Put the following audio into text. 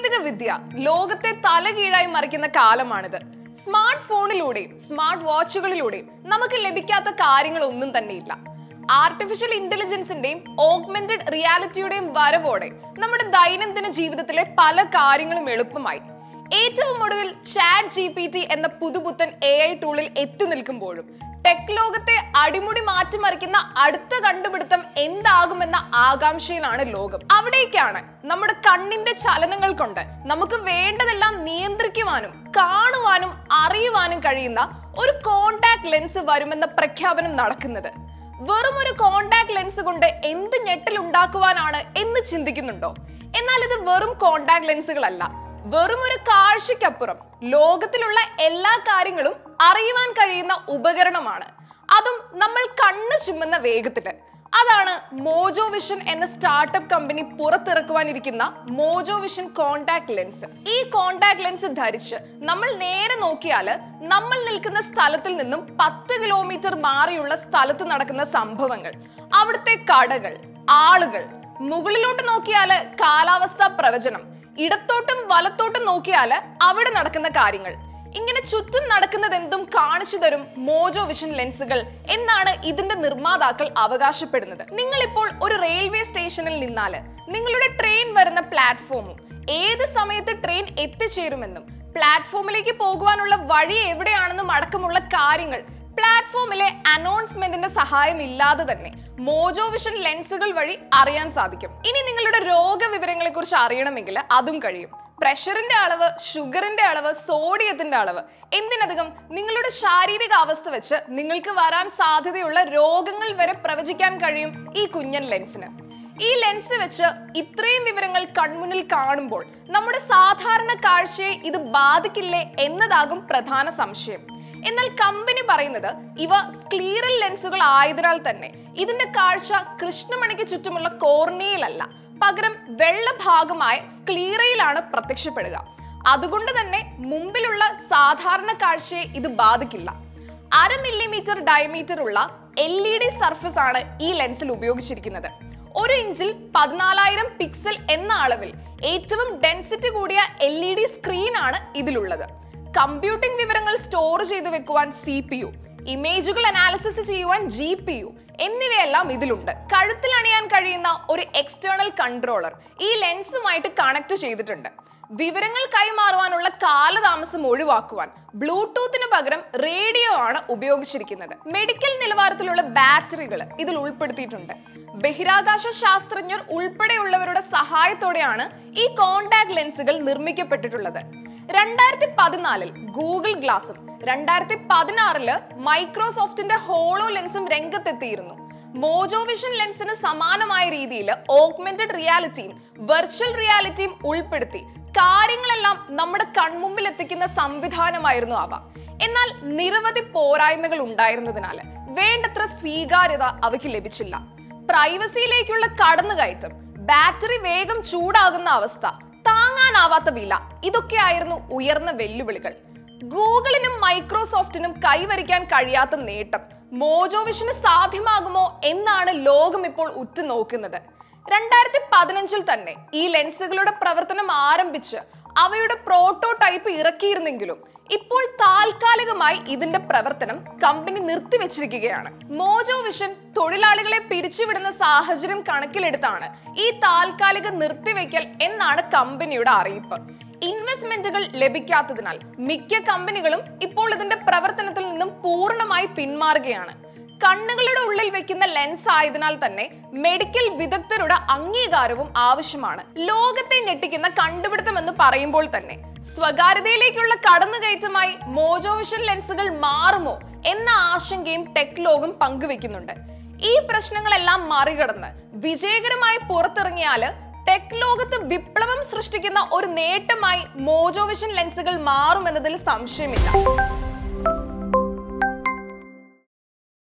സാങ്കേതിക വിദ്യ ലോകത്തെ തലകീഴായി മറിക്കുന്ന കാലമാണിത് സ്മാർട്ട് ഫോണിലൂടെയും സ്മാർട്ട് വാച്ചുകളിലൂടെയും നമുക്ക് ലഭിക്കാത്ത കാര്യങ്ങളൊന്നും തന്നെയില്ല ആർട്ടിഫിഷ്യൽ ഇന്റലിജൻസിന്റെയും ഓഗ്മെന്റഡ് റിയാലിറ്റിയുടെയും വരവോടെ നമ്മുടെ ദൈനംദിന ജീവിതത്തിലെ പല കാര്യങ്ങളും എളുപ്പമായി ഏറ്റവും ഒടുവിൽ ചാറ്റ് ജി പി ടി എന്ന പുതുപുത്തൻ എ ഐ ടൂളിൽ എത്തി നിൽക്കുമ്പോഴും ടെക് ലോകത്തെ അടിമുടി മാറ്റിമറിക്കുന്ന അടുത്ത കണ്ടുപിടുത്തം എന്താകുമെന്ന ആകാംക്ഷയിലാണ് ലോകം അവിടേക്കാണ് നമ്മുടെ കണ്ണിന്റെ ചലനങ്ങൾ കൊണ്ട് നമുക്ക് വേണ്ടതെല്ലാം നിയന്ത്രിക്കുവാനും കാണുവാനും അറിയുവാനും കഴിയുന്ന ഒരു കോണ്ടാക്ട് ലെൻസ് വരുമെന്ന പ്രഖ്യാപനം നടക്കുന്നത് വെറും ഒരു കോണ്ടാക്ട് ലെൻസ് കൊണ്ട് എന്ത് ഞെട്ടൽ ഉണ്ടാക്കുവാനാണ് എന്ന് ചിന്തിക്കുന്നുണ്ടോ എന്നാൽ ഇത് വെറും കോണ്ടാക്ട് ലെൻസുകളല്ല വെറും ഒരു കാഴ്ചയ്ക്കപ്പുറം ലോകത്തിലുള്ള എല്ലാ കാര്യങ്ങളും അറിയുവാൻ കഴിയുന്ന ഉപകരണമാണ് അതും നമ്മൾ കണ്ണ് ചിമ്മുന്ന വേഗത്തില് അതാണ് മോജോ വിഷൻ എന്ന സ്റ്റാർട്ടപ്പ് കമ്പനി പുറത്തിറക്കുവാനിരിക്കുന്ന മോജോ വിഷൻ കോണ്ടാക്ട് ലെൻസ് ഈ കോണ്ടാക്ട് ലെൻസ് ധരിച്ച് നമ്മൾ നേരെ നോക്കിയാൽ നമ്മൾ നിൽക്കുന്ന സ്ഥലത്തിൽ നിന്നും പത്ത് കിലോമീറ്റർ മാറിയുള്ള സ്ഥലത്ത് നടക്കുന്ന സംഭവങ്ങൾ അവിടുത്തെ കടകൾ ആളുകൾ മുകളിലോട്ട് നോക്കിയാല് കാലാവസ്ഥാ പ്രവചനം ഇടത്തോട്ടും വലത്തോട്ടും നോക്കിയാല് അവിടെ നടക്കുന്ന കാര്യങ്ങൾ ഇങ്ങനെ ചുറ്റും നടക്കുന്നത് എന്തും കാണിച്ചു തരും മോജോ വിഷൻ ലെൻസുകൾ എന്നാണ് ഇതിന്റെ നിർമ്മാതാക്കൾ അവകാശപ്പെടുന്നത് നിങ്ങൾ ഇപ്പോൾ ഒരു റെയിൽവേ സ്റ്റേഷനിൽ നിന്നാല് നിങ്ങളുടെ ട്രെയിൻ വരുന്ന പ്ലാറ്റ്ഫോമും ഏത് സമയത്ത് ട്രെയിൻ എത്തിച്ചേരുമെന്നും പ്ലാറ്റ്ഫോമിലേക്ക് പോകുവാനുള്ള വഴി എവിടെയാണെന്നും അടക്കമുള്ള കാര്യങ്ങൾ പ്ലാറ്റ്ഫോമിലെ അനൗൺസ്മെന്റിന്റെ സഹായം ഇല്ലാതെ തന്നെ മോജോ വിഷൻ ലെൻസുകൾ വഴി അറിയാൻ സാധിക്കും ഇനി നിങ്ങളുടെ രോഗവിവരങ്ങളെ കുറിച്ച് അറിയണമെങ്കിൽ അതും കഴിയും പ്രഷറിന്റെ അളവ് ഷുഗറിന്റെ അളവ് സോഡിയത്തിന്റെ അളവ് എന്തിനധികം നിങ്ങളുടെ ശാരീരിക അവസ്ഥ വെച്ച് നിങ്ങൾക്ക് വരാൻ സാധ്യതയുള്ള രോഗങ്ങൾ വരെ പ്രവചിക്കാൻ കഴിയും ഈ കുഞ്ഞൻ ലെൻസിന് ഈ ലെൻസ് വെച്ച് ഇത്രയും വിവരങ്ങൾ കൺമുന്നിൽ കാണുമ്പോൾ നമ്മുടെ സാധാരണ കാഴ്ചയെ ഇത് ബാധിക്കില്ലേ എന്നതാകും പ്രധാന സംശയം എന്നാൽ കമ്പനി പറയുന്നത് ഇവ സ്ക്ലീറൽ ലെൻസുകൾ ആയതിനാൽ തന്നെ ഇതിന്റെ കാഴ്ച കൃഷ്ണമണിക്ക് ചുറ്റുമുള്ള കോർണിയയിലല്ല പകരം വെള്ള ഭാഗമായ സ്ക്ലീറയിലാണ് പ്രത്യക്ഷപ്പെടുക അതുകൊണ്ട് തന്നെ മുമ്പിലുള്ള സാധാരണ കാഴ്ചയെ ഇത് ബാധിക്കില്ല അര മില്ലിമീറ്റർ ഡയമീറ്റർ ഉള്ള എൽ ഇ ഡി സർഫസ് ആണ് ഈ ലെൻസിൽ ഉപയോഗിച്ചിരിക്കുന്നത് ഒരു ഇഞ്ചിൽ പതിനാലായിരം പിക്സൽ എന്ന അളവിൽ ഏറ്റവും ഡെൻസിറ്റി കൂടിയ എൽ ഇ ഡി സ്ക്രീൻ ആണ് ഇതിലുള്ളത് കമ്പ്യൂട്ടിംഗ് വിവരങ്ങൾ സ്റ്റോർ ചെയ്തു വെക്കുവാൻ സി പി യു ഇമേജുകൾ അനാലിസിസ് ചെയ്യുവാൻ ജി പി യു എന്നിവയെല്ലാം ഇതിലുണ്ട് കഴുത്തിൽ അണിയാൻ കഴിയുന്ന ഒരു എക്സ്റ്റേണൽ കൺട്രോളർ ഈ ലെൻസുമായിട്ട് കണക്ട് ചെയ്തിട്ടുണ്ട് വിവരങ്ങൾ കൈമാറുവാനുള്ള കാലതാമസം ഒഴിവാക്കുവാൻ ബ്ലൂടൂത്തിന് പകരം റേഡിയോ ആണ് ഉപയോഗിച്ചിരിക്കുന്നത് മെഡിക്കൽ നിലവാരത്തിലുള്ള ബാറ്ററികൾ ഇതിൽ ഉൾപ്പെടുത്തിയിട്ടുണ്ട് ബഹിരാകാശ ശാസ്ത്രജ്ഞർ ഉൾപ്പെടെയുള്ളവരുടെ സഹായത്തോടെയാണ് ഈ കോണ്ടാക്ട് ലെൻസുകൾ നിർമ്മിക്കപ്പെട്ടിട്ടുള്ളത് രണ്ടായിരത്തി പതിനാലിൽ ഗൂഗിൾ ഗ്ലാസും രണ്ടായിരത്തി പതിനാറില് മൈക്രോസോഫ്റ്റിന്റെ ഹോളോ ലെൻസും രംഗത്തെത്തിയിരുന്നു മോജോ വിഷൻ ലെൻസിന് സമാനമായ രീതിയിൽ ഓഗ്മെന്റഡ് റിയാലിറ്റിയും വെർച്വൽ റിയാലിറ്റിയും ഉൾപ്പെടുത്തി കാര്യങ്ങളെല്ലാം നമ്മുടെ കൺമുമ്പിൽ എത്തിക്കുന്ന സംവിധാനമായിരുന്നു അവ എന്നാൽ നിരവധി പോരായ്മകൾ ഉണ്ടായിരുന്നതിനാൽ വേണ്ടത്ര സ്വീകാര്യത അവയ്ക്ക് ലഭിച്ചില്ല പ്രൈവസിയിലേക്കുള്ള കടന്നുകയറ്റം ബാറ്ററി വേഗം ചൂടാകുന്ന അവസ്ഥ താങ്ങാനാവാത്ത വില ഇതൊക്കെയായിരുന്നു ഉയർന്ന വെല്ലുവിളികൾ ഗൂഗിളിനും മൈക്രോസോഫ്റ്റിനും കൈവരിക്കാൻ കഴിയാത്ത നേട്ടം മോജോവിഷന് സാധ്യമാകുമോ എന്നാണ് ലോകം ഇപ്പോൾ ഉറ്റുനോക്കുന്നത് രണ്ടായിരത്തി പതിനഞ്ചിൽ തന്നെ ഈ ലെൻസുകളുടെ പ്രവർത്തനം ആരംഭിച്ച് അവയുടെ പ്രോട്ടോടൈപ്പ് ഇറക്കിയിരുന്നെങ്കിലും ഇപ്പോൾ താൽക്കാലികമായി ഇതിന്റെ പ്രവർത്തനം കമ്പനി നിർത്തിവെച്ചിരിക്കുകയാണ് മോജോ വിഷൻ തൊഴിലാളികളെ പിരിച്ചുവിടുന്ന സാഹചര്യം കണക്കിലെടുത്താണ് ഈ താൽക്കാലിക നിർത്തിവെക്കൽ എന്നാണ് കമ്പനിയുടെ അറിയിപ്പ് ഇൻവെസ്റ്റ്മെന്റുകൾ ലഭിക്കാത്തതിനാൽ മിക്ക കമ്പനികളും ഇപ്പോൾ ഇതിന്റെ പ്രവർത്തനത്തിൽ നിന്നും പൂർണ്ണമായി പിന്മാറുകയാണ് കണ്ണുകളുടെ ഉള്ളിൽ വെക്കുന്ന ലെൻസ് ആയതിനാൽ തന്നെ മെഡിക്കൽ വിദഗ്ധരുടെ അംഗീകാരവും ആവശ്യമാണ് ലോകത്തെ ഞെട്ടിക്കുന്ന കണ്ടുപിടുത്തം എന്ന് പറയുമ്പോൾ തന്നെ സ്വകാര്യതയിലേക്കുള്ള കടന്നുകയറ്റമായി മോജോവിഷൻ ലെൻസുകൾ മാറുമോ എന്ന ആശങ്കയും ടെക് ലോകം പങ്കുവെക്കുന്നുണ്ട് ഈ പ്രശ്നങ്ങളെല്ലാം മറികടന്ന് വിജയകരമായി പുറത്തിറങ്ങിയാല് ടെക് ലോകത്ത് വിപ്ലവം സൃഷ്ടിക്കുന്ന ഒരു നേട്ടമായി മോജോവിഷൻ ലെൻസുകൾ മാറുമെന്നതിൽ സംശയമില്ല